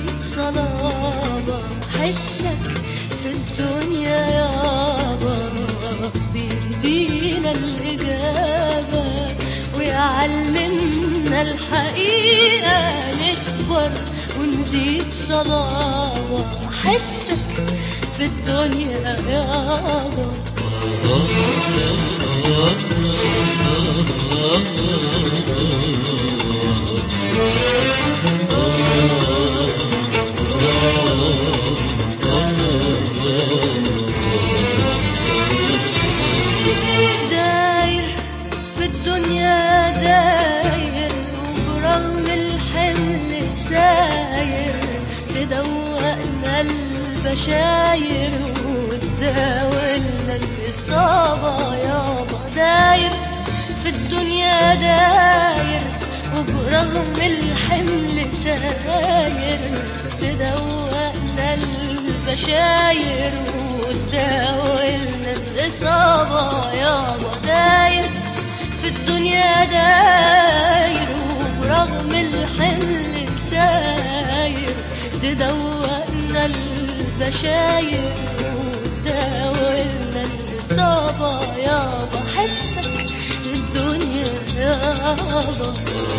ونزيد صلابة حسك في الدنيا يابا بيدينا الإجابة ويعلمنا الحقيقة نكبر ونزيد صلابة حسك في الدنيا يابا داير في الدنيا داير وبرغم الحمل ساير تدوقنا البشاير وتداولنا الإصابة يابا داير في الدنيا داير وبرغم الحمل ساير تدوقنا البشاير وتداولنا الإصابة يابا داير في الدنيا داير وبرغم الحمل ساير تدوقنا البشاير وتداولنا الإصابة يابا حسك في الدنيا يابا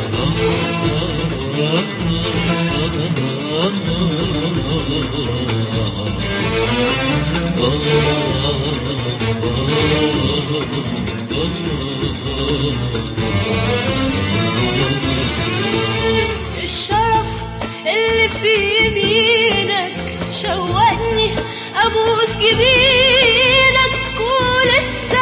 الشرف اللي في يمينك شوقني ابوس جبينك ولسه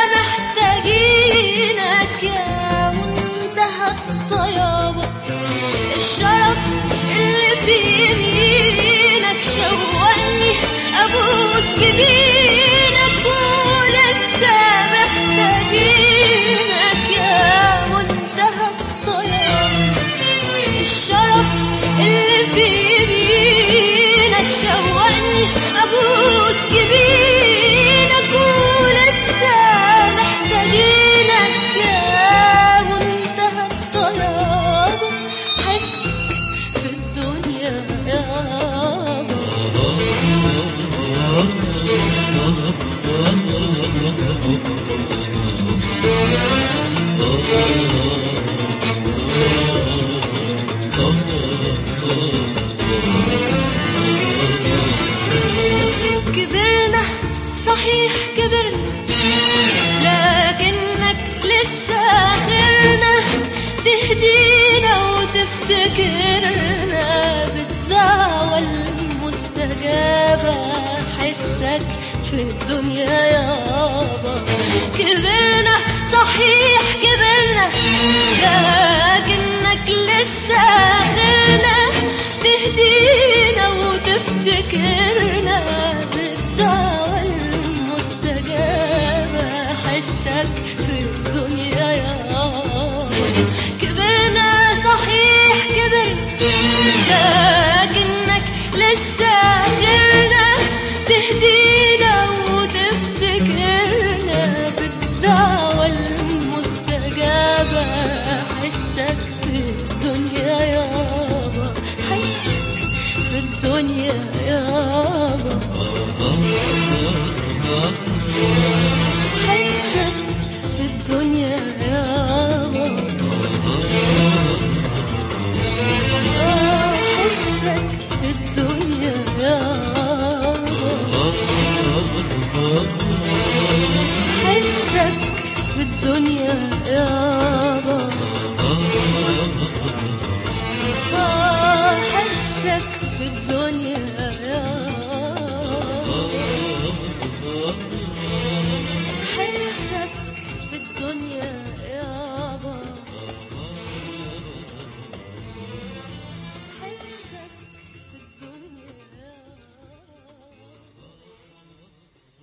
محتاجينك يا منتهى الطيابة الشرف اللي في يمينك شوقني ابوس جبينك ولسه محتاجينك يا منتهى الطيابة الشرف اللي في يمينك شوقني ابوس جبينك ولسه محتاجينك يا منتهى الطيابة حسك في الدنيا يابا كبرنا صحيح كبرنا لكنك لسه آخرنا تهدينا وتفتكرنا بالدعوة المستجابة حسك في الدنيا يابا كبرنا صحيح كبرنا لكنك لسه آخرنا تهدينا وتفتكرنا بالدعوة المستجابة حسك في الدنيا يابا كبرنا صحيح كبرنا لكنك لسه آخرنا تهدينا وتفتكرنا بالدعوة المستجابة حسك في الدنيا يابا حسك في الدنيا يابا حسك في الدنيا يابا آه، حسك في الدنيا يابا حسك في الدنيا يابا آه، حسك في الدنيا